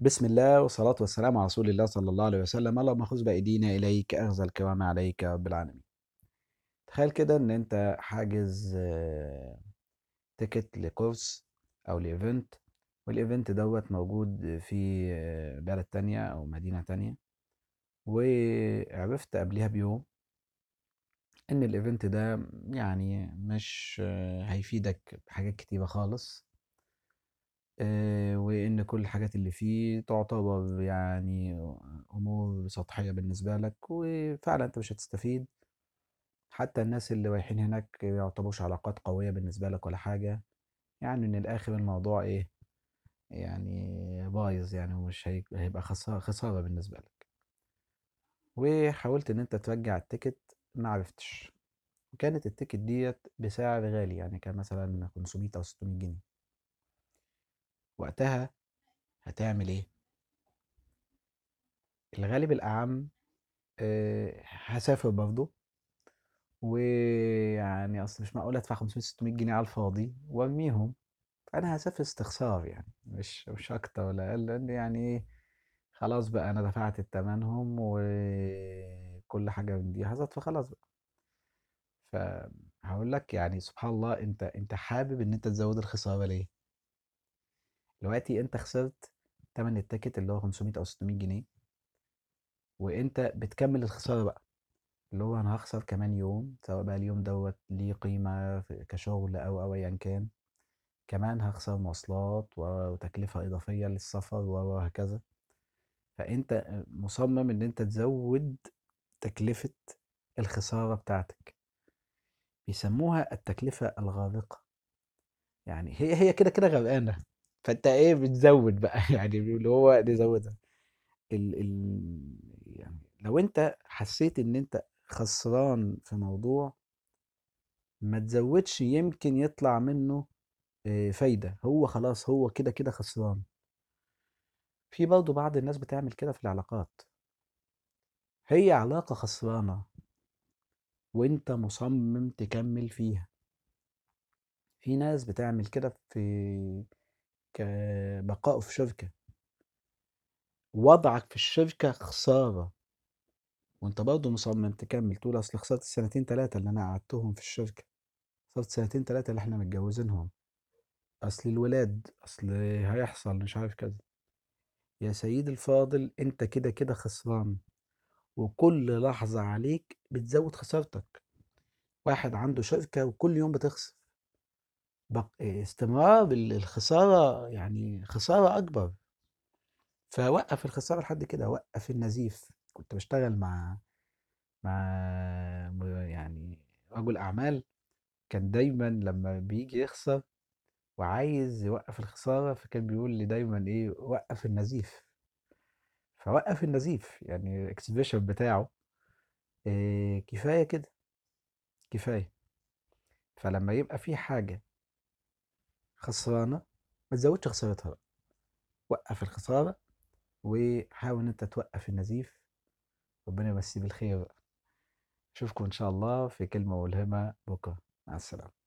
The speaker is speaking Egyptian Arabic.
بسم الله والصلاة والسلام على رسول الله صلى الله عليه وسلم اللهم خذ بأيدينا إليك أخذ الكرام عليك يا رب العالمين تخيل كده إن أنت حاجز آه، تيكت لكورس أو لإيفنت والإيفنت دوت موجود في آه، بلد تانية أو مدينة تانية وعرفت قبلها بيوم إن الإيفنت ده يعني مش آه، هيفيدك بحاجات كتيرة خالص آه، وإن كل الحاجات اللي فيه تعتبر يعني أمور سطحية بالنسبة لك وفعلا أنت مش هتستفيد حتى الناس اللي رايحين هناك يعتبروش علاقات قوية بالنسبة لك ولا حاجة يعني من الآخر الموضوع إيه يعني بايظ يعني ومش هي- هيبقى خسارة خسارة بالنسبة لك وحاولت إن أنت ترجع التيكت ما عرفتش وكانت التيكت ديت بسعر غالي يعني كان مثلا 500 أو 600 جنيه وقتها هتعمل إيه؟ الغالب الأعم آه، هسافر برضه ويعني اصل مش معقول ادفع 500 600 جنيه على الفاضي وارميهم فانا هسافر استخسار يعني مش مش اكتر ولا اقل لان يعني ايه خلاص بقى انا دفعت التمنهم وكل حاجه من دي حصلت فخلاص بقى فهقول لك يعني سبحان الله انت انت حابب ان انت تزود الخساره ليه دلوقتي انت خسرت تمن التيكت اللي هو 500 او 600 جنيه وانت بتكمل الخساره بقى اللي هو انا هخسر كمان يوم سواء بقى اليوم دوت ليه قيمة في- كشغل او او ايا كان كمان هخسر مواصلات و- وتكلفة اضافية للسفر و- وهكذا فانت مصمم ان انت تزود تكلفة الخسارة بتاعتك بيسموها التكلفة الغارقة يعني هي هي كده كده غرقانة فانت ايه بتزود بقى يعني اللي هو نزودها ال ال يعني لو انت حسيت ان انت خسران في موضوع ما تزودش يمكن يطلع منه آه، فايدة هو خلاص هو كده كده خسران في برضه بعض الناس بتعمل كده في العلاقات هي علاقة خسرانة وانت مصمم تكمل فيها في ناس بتعمل كده في كبقائه في شركة وضعك في الشركة خسارة وانت برضه مصمم تكمل تقول اصل خسرت السنتين تلاتة اللي انا قعدتهم في الشركة خسرت سنتين تلاتة اللي احنا متجوزينهم اصل الولاد اصل هيحصل مش عارف كذا يا سيدي الفاضل انت كده كده خسران وكل لحظة عليك بتزود خسارتك واحد عنده شركة وكل يوم بتخسر بق... استمرار ال- الخسارة يعني خسارة أكبر فوقف الخسارة لحد كده وقف النزيف كنت بشتغل مع مع م- يعني رجل أعمال كان دايما لما بيجي يخسر وعايز يوقف الخسارة فكان بيقول لي دايما إيه وقف النزيف فوقف النزيف يعني الاكسبريشن بتاعه إيه كفاية كده كفاية فلما يبقى في حاجة خسرانة ما تزودش خسارتها بقى وقف الخسارة وحاول ان انت توقف النزيف ربنا يمسيه بالخير بقى اشوفكم ان شاء الله في كلمة ملهمة بكرة مع السلامة